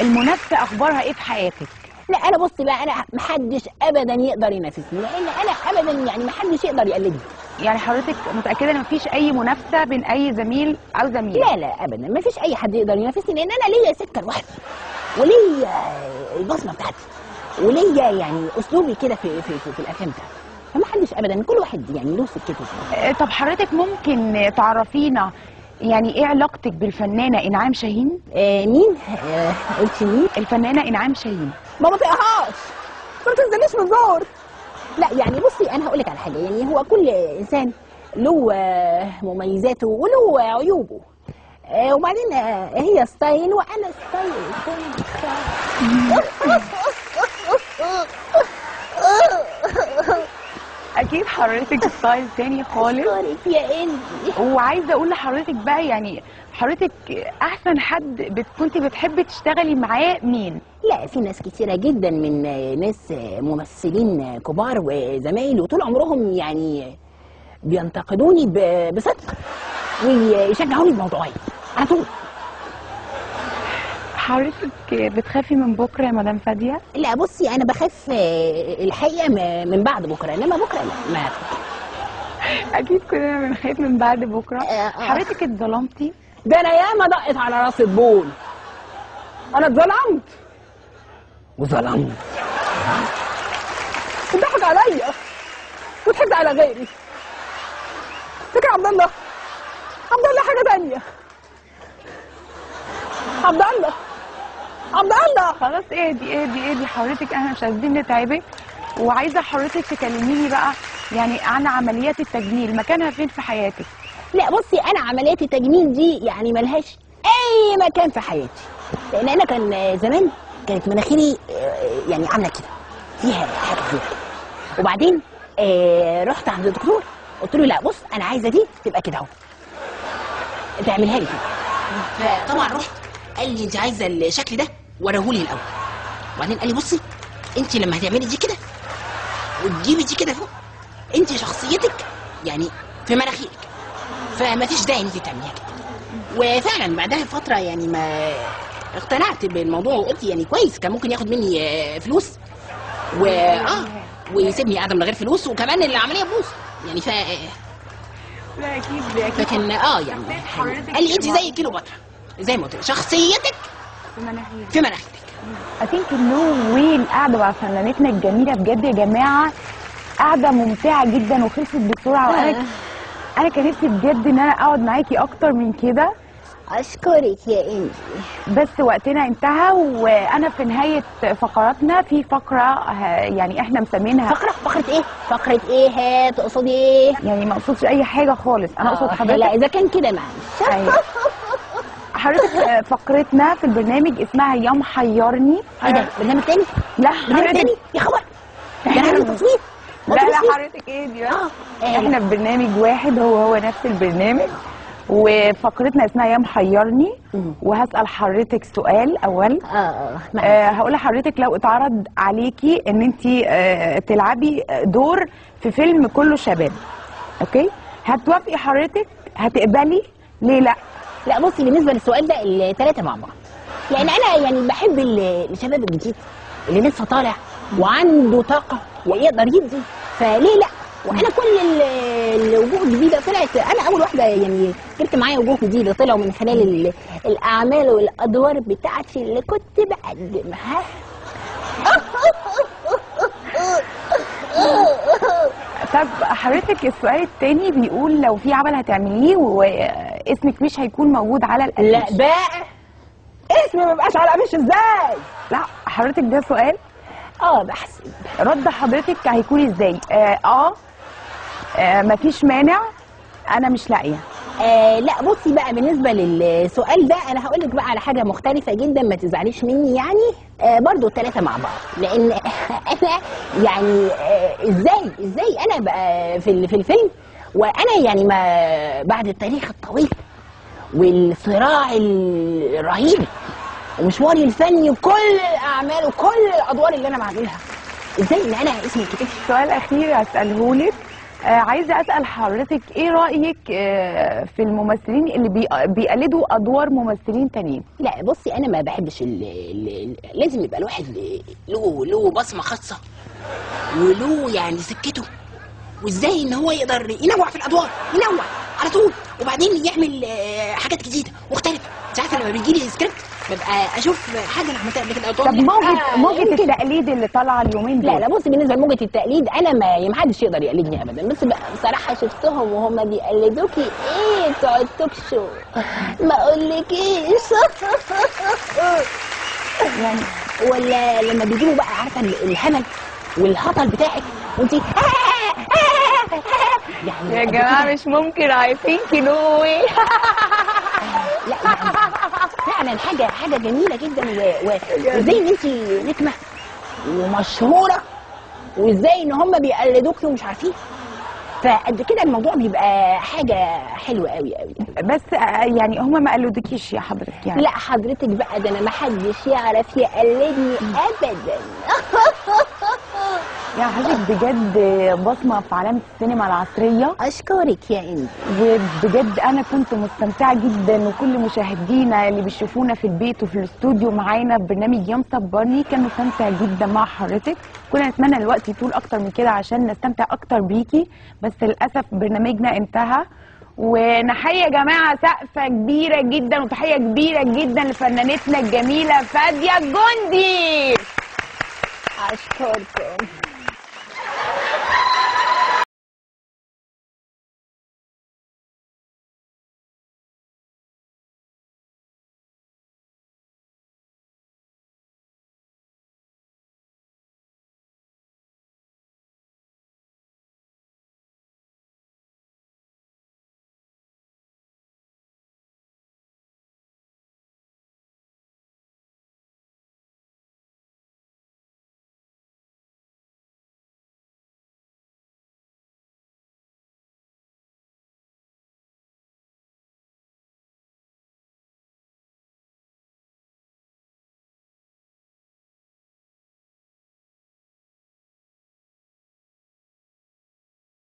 المنافسه اخبارها ايه في حياتك لا انا بصي بقى انا محدش ابدا يقدر ينافسني لان انا ابدا يعني محدش يقدر يقلدني يعني حضرتك متاكده ان مفيش اي منافسه بين اي زميل او زميله لا لا ابدا ما فيش اي حد يقدر ينافسني لان انا ليا سكه لوحدي وليا البصمه بتاعتي وليا يعني اسلوبي كده في في في, في الافلام بتاعتي فما حدش ابدا كل واحد يعني له سكته آه، طب حضرتك ممكن تعرفينا يعني ايه علاقتك بالفنانه انعام شاهين آه مين آه قلت مين الفنانه انعام شاهين ما بطيقهاش ما تنزليش من الدور لا يعني بصي انا هقول لك على حاجه يعني هو كل انسان له آه، مميزاته وله عيوبه آه، وبعدين آه، هي ستايل وانا ستايل اكيد حضرتك ستايل تاني خالص اشكرك يا انجي وعايزه اقول لحضرتك بقى يعني حضرتك احسن حد بت- كنت بتحبي تشتغلي معاه مين لا في ناس كتيرة جدا من آه، ناس آه، ممثلين آه، كبار وزمايل وطول عمرهم يعني بينتقدوني ب- بصدق ويشجعوني بموضوعية على طول حضرتك بتخافي من بكره يا مدام فاديه لا بصي انا بخاف آه، الحقيقه م- من بعد بكره انما بكره لا ما اكيد كلنا بنخاف من بعد بكره آه، آه. حضرتك اتظلمتي ده انا ياما دقت على راس البول انا اتظلمت وظلمت وضحك عليا وضحكت على غيري فكر عبد الله عبد الله حاجه تانية عبد الله عبد الله خلاص اهدي اهدي اهدي حضرتك احنا مش عايزين نتعبك وعايزه حضرتك تكلميني بقى يعني عن عمليات التجميل مكانها فين في حياتك لا بصي انا عمليات التجميل دي يعني ملهاش اي مكان في حياتي لان انا كان زمان كانت مناخيري آه، يعني عامله كده فيها حاجه فيها وبعدين آه، رحت عند الدكتور قلت له لا بص انا عايزه دي تبقى كده اهو تعملها لي كده فطبعا رحت قال لي انت عايزه الشكل ده وريهولي الاول وبعدين قال لي بصي انت لما هتعملي دي كده وتجيبي دي كده فوق انت شخصيتك يعني في مناخيرك فما فيش داعي انك تعمليها كده وفعلا بعدها فتره يعني ما اقتنعت بالموضوع وقلت يعني كويس كان ممكن ياخد مني آه، فلوس و اه ويسيبني قاعده من غير فلوس وكمان العمليه تبوظ يعني ف لا اكيد اكيد فكان اه يعني قال لي انت زي كيلوباترا زي ما قلت لك، شخصيتك في مناخيرك في مناخيرك I think no way القعدة مع فنانتنا الجميلة بجد يا جماعة قعدة ممتعة جدا وخلصت بسرعة وأنا أنا كان نفسي بجد إن أنا أقعد معاكي أكتر من كده اشكرك يا انجي بس وقتنا انتهى وأنا في نهاية فقراتنا في فقرة ه- يعني إحنا مسمينها فقره فقره ايه فقره ايه هات تقصدي ايه يعني ما أقصدش أي حاجة خالص أنا أقصد آه، لا حضرتك اذا كان كده معلش أيوة. حضرتك آه، فقرتنا في البرنامج اسمها يا محيرني ايه ده برنامج تاني لا برنامج حضرتك تاني يا خبر ده انا عامل تصوير هو لا ده لا تصوير؟ حضرتك ايه دي بقى؟ اه آه، احنا في برنامج واحد هو هو نفس البرنامج وفقرتنا اسمها يا محيرني مم. وهسأل حضرتك سؤال اول اه اه معلش. أه هقول لحضرتك لو اتعرض عليكي ان انت أه تلعبي دور في فيلم كله شباب اوكي هتوافقي حضرتك هتقبلي ليه لا لا بصي بالنسبه للسؤال ده الثلاثه مع بعض لان انا يعني بحب ال- الشباب الجديد اللي لسه طالع وعنده طاقه ويقدر يدي فليه لا وانا كل ال- الوجوه الجديده طلعت انا اول واحده يعني جبت معايا وجوه جديده طلعوا من خلال ال- الاعمال والادوار بتاعتي اللي كنت بقدمها طب حضرتك السؤال التاني بيقول لو في عمل هتعمليه واسمك مش هيكون موجود على الافيش لا بقى اسمي ما يبقاش على قميش ازاي لا حضرتك ده سؤال اه بحسب رد حضرتك هيكون ازاي اه, آه, آه مفيش مانع انا مش لاقيه آه لا بصي بقى بالنسبه للسؤال ده انا هقول لك بقى على حاجه مختلفه جدا ما تزعليش مني يعني آه برضو الثلاثه مع بعض لان انا يعني آه ازاي ازاي انا بقى في ال- في الفيلم وانا يعني ما بعد التاريخ الطويل والصراع الرهيب ومشواري الفني وكل الاعمال وكل الادوار اللي انا بعملها ازاي ان انا اسمي كتبش السؤال الاخير هساله لك آه عايزه اسال حضرتك ايه رايك آه في الممثلين اللي بي... بيقلدوا ادوار ممثلين تانيين لا بصي انا ما بحبش ال ال لازم يبقى الواحد له له بصمه خاصه وله يعني سكته وازاي ان هو يقدر ينوع في الادوار ينوع على طول وبعدين يعمل آه، حاجات جديده مختلفه انت عارفه لما بيجي لي سكريبت ببقى اشوف حاجه انا عملتها قبل كده طب موجة آه، موجة يمكن- التقليد اللي طالعه اليومين لا دول لا بصي بالنسبه لموجة التقليد انا ما ما حدش يقدر يقلدني ابدا بس بقى بصراحه شفتهم وهم بيقلدوكي ايه بتوع التوك شو ما اقولكيش يعني ولا لما بيجيبوا بقى عارفه ال- الهمل والهطل بتاعك وانت يعني يا قد جماعه كده. مش ممكن عايزين كنوي لا يعني فعلا حاجه حاجه جميله جدا و- و- وازاي ان انت نجمه ومشهوره وازاي ان هم بيقلدوكي ومش عارفين فقد كده الموضوع بيبقى حاجه حلوه قوي قوي بس آه، يعني هما ما قلدوكيش يا حضرتك يعني لا حضرتك بقى ده انا ما حدش يعرف يقلدني ابدا يعني حضرتك بجد بصمه في علامه السينما العصريه اشكرك يا انت وبجد انا كنت مستمتعه جدا وكل مشاهدينا اللي بيشوفونا في البيت وفي الاستوديو معانا في برنامج يوم صبرني كان مستمتع جدا مع حضرتك كنا نتمنى الوقت يطول اكتر من كده عشان نستمتع اكتر بيكي بس للاسف برنامجنا انتهى ونحيي يا جماعه سقفه كبيره جدا وتحيه كبيره جدا لفنانتنا الجميله فاديه الجندي اشكركم